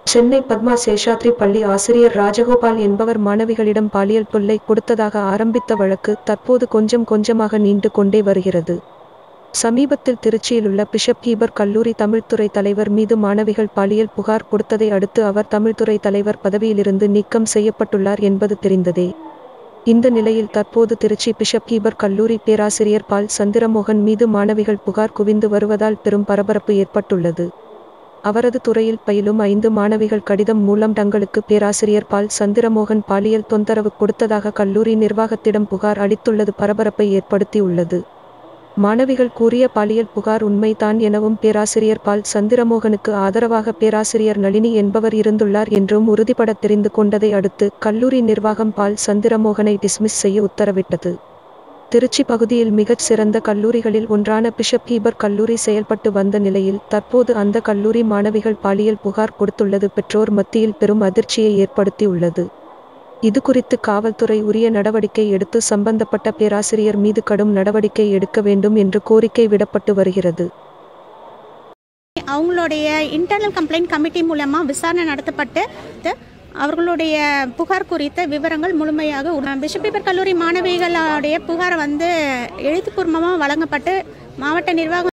சென்னை பத்மா சேஷாத்ரி பள்ளி ஆசிரியர் ராஜகோபால் என்பவர் மாணவிகளிடம் பாலியல் தொல்லை கொடுத்ததாக ஆரம்பித்த வழக்கு தற்போது கொஞ்சம் கொஞ்சமாக நீண்டு கொண்டே வருகிறது சமீபத்தில் திருச்சியிலுள்ள பிஷப் ஹீபர் கல்லூரி தமிழ்துறை தலைவர் மீது மாணவிகள் பாலியல் புகார் கொடுத்ததை அடுத்து அவர் தமிழ்துறை தலைவர் பதவியிலிருந்து நீக்கம் செய்யப்பட்டுள்ளார் என்பது தெரிந்ததே இந்த நிலையில் தற்போது திருச்சி பிஷப் ஹீபர் கல்லூரி பேராசிரியர் பால் சந்திரமோகன் மீது மாணவிகள் புகார் குவிந்து வருவதால் பெரும் பரபரப்பு ஏற்பட்டுள்ளது அவரது துறையில் பயிலும் ஐந்து மாணவிகள் கடிதம் மூலம் தங்களுக்கு பேராசிரியர் பால் சந்திரமோகன் பாலியல் தொந்தரவு கொடுத்ததாக கல்லூரி நிர்வாகத்திடம் புகார் அளித்துள்ளது பரபரப்பை ஏற்படுத்தியுள்ளது மாணவிகள் கூறிய பாலியல் புகார் உண்மைதான் எனவும் பேராசிரியர் பால் சந்திரமோகனுக்கு ஆதரவாக பேராசிரியர் நளினி என்பவர் இருந்துள்ளார் என்றும் உறுதிபட தெரிந்து கொண்டதை அடுத்து கல்லூரி நிர்வாகம் பால் சந்திரமோகனை டிஸ்மிஸ் செய்ய உத்தரவிட்டது திருச்சி பகுதியில் மிகச் சிறந்த கல்லூரிகளில் ஒன்றான பிஷப் ஹீபர் கல்லூரி செயல்பட்டு வந்த நிலையில் தற்போது அந்த கல்லூரி மாணவிகள் பாலியல் புகார் கொடுத்துள்ளது பெற்றோர் மத்தியில் பெரும் அதிர்ச்சியை ஏற்படுத்தியுள்ளது இது குறித்து காவல்துறை உரிய நடவடிக்கை எடுத்து சம்பந்தப்பட்ட பேராசிரியர் மீது கடும் நடவடிக்கை எடுக்க வேண்டும் என்று கோரிக்கை விடப்பட்டு வருகிறது அவங்களுடைய இன்டர்னல் கம்ப்ளைண்ட் கமிட்டி மூலமாக விசாரணை நடத்தப்பட்டு த- அவர்களுடைய புகார் குறித்த விவரங்கள் முழுமையாக உ- பிஷப் பீப்பர் கல்லூரி மாணவிகளுடைய புகார் வந்து எழுத்துப்பூர்வமாக வழங்கப்பட்டு மாவட்ட நிர்வாகம்